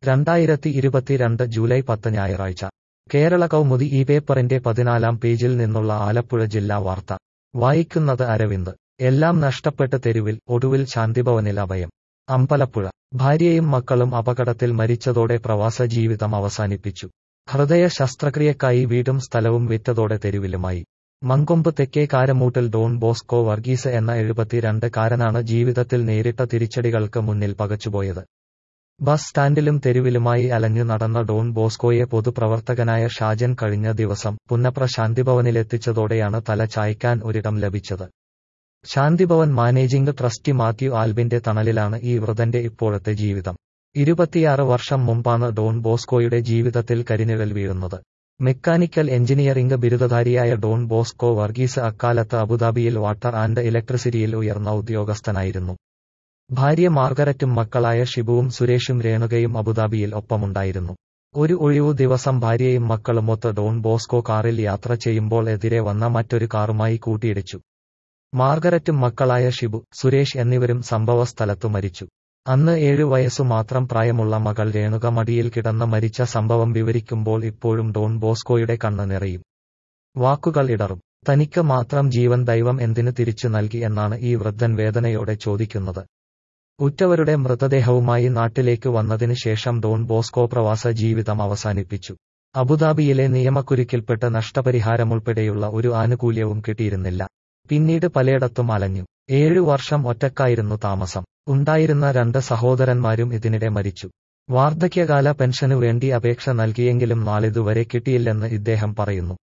രണ്ടായിരത്തി ഇരുപത്തിരണ്ട് ജൂലൈ പത്ത് ഞായറാഴ്ച കേരള കൗമുദി ഈ പേപ്പറിന്റെ പതിനാലാം പേജിൽ നിന്നുള്ള ആലപ്പുഴ ജില്ലാ വാർത്ത വായിക്കുന്നത് അരവിന്ദ് എല്ലാം നഷ്ടപ്പെട്ട് തെരുവിൽ ഒടുവിൽ ശാന്തിഭവനിൽ അഭയം അമ്പലപ്പുഴ ഭാര്യയും മക്കളും അപകടത്തിൽ മരിച്ചതോടെ പ്രവാസ ജീവിതം അവസാനിപ്പിച്ചു ഹൃദയ ശസ്ത്രക്രിയക്കായി വീടും സ്ഥലവും വിറ്റതോടെ തെരുവിലുമായി മങ്കൊമ്പ് തെക്കേ കാരമൂട്ടിൽ ഡോൺ ബോസ്കോ വർഗീസ് എന്ന എഴുപത്തിരണ്ട് കാരനാണ് ജീവിതത്തിൽ നേരിട്ട തിരിച്ചടികൾക്ക് മുന്നിൽ പകച്ചുപോയത് ബസ് സ്റ്റാൻഡിലും തെരുവിലുമായി അലഞ്ഞു നടന്ന ഡോൺ ബോസ്കോയെ പൊതുപ്രവർത്തകനായ ഷാജൻ കഴിഞ്ഞ ദിവസം പുന്നപ്ര ശാന്തിഭവനിലെത്തിച്ചതോടെയാണ് തല ചായ്ക്കാൻ ഒരിടം ലഭിച്ചത് ശാന്തിഭവൻ മാനേജിംഗ് ട്രസ്റ്റി മാത്യു ആൽബിന്റെ തണലിലാണ് ഈ വൃതന്റെ ഇപ്പോഴത്തെ ജീവിതം ഇരുപത്തിയാറ് വർഷം മുമ്പാണ് ഡോൺ ബോസ്കോയുടെ ജീവിതത്തിൽ കരിനിഴൽ വീഴുന്നത് മെക്കാനിക്കൽ എഞ്ചിനീയറിംഗ് ബിരുദധാരിയായ ഡോൺ ബോസ്കോ വർഗീസ് അക്കാലത്ത് അബുദാബിയിൽ വാട്ടർ ആൻഡ് ഇലക്ട്രിസിറ്റിയിൽ ഉയർന്ന ഉദ്യോഗസ്ഥനായിരുന്നു ഭാര്യ മാർഗരറ്റും മക്കളായ ഷിബുവും സുരേഷും രേണുകയും അബുദാബിയിൽ ഒപ്പമുണ്ടായിരുന്നു ഒരു ഒഴിവു ദിവസം ഭാര്യയും മക്കളുമൊത്ത് ഡോൺ ബോസ്കോ കാറിൽ യാത്ര ചെയ്യുമ്പോൾ എതിരെ വന്ന മറ്റൊരു കാറുമായി കൂട്ടിയിടിച്ചു മാർഗരറ്റും മക്കളായ ഷിബു സുരേഷ് എന്നിവരും സംഭവസ്ഥലത്തു മരിച്ചു അന്ന് ഏഴു വയസ്സു മാത്രം പ്രായമുള്ള മകൾ രേണുക മടിയിൽ കിടന്ന് മരിച്ച സംഭവം വിവരിക്കുമ്പോൾ ഇപ്പോഴും ഡോൺ ബോസ്കോയുടെ കണ്ണ് നിറയും വാക്കുകൾ ഇടറും തനിക്ക് മാത്രം ജീവൻ ദൈവം എന്തിനു തിരിച്ചു നൽകി എന്നാണ് ഈ വൃദ്ധൻ വേദനയോടെ ചോദിക്കുന്നത് ഉറ്റവരുടെ മൃതദേഹവുമായി നാട്ടിലേക്ക് വന്നതിന് ശേഷം ഡോൺ ബോസ്കോ പ്രവാസ ജീവിതം അവസാനിപ്പിച്ചു അബുദാബിയിലെ നിയമക്കുരുക്കിൽപ്പെട്ട് നഷ്ടപരിഹാരമുൾപ്പെടെയുള്ള ഒരു ആനുകൂല്യവും കിട്ടിയിരുന്നില്ല പിന്നീട് പലയിടത്തും അലഞ്ഞു ഏഴു വർഷം ഒറ്റക്കായിരുന്നു താമസം ഉണ്ടായിരുന്ന രണ്ട് സഹോദരന്മാരും ഇതിനിടെ മരിച്ചു വാർദ്ധക്യകാല പെൻഷനു വേണ്ടി അപേക്ഷ നൽകിയെങ്കിലും നാളിതുവരെ കിട്ടിയില്ലെന്ന് ഇദ്ദേഹം പറയുന്നു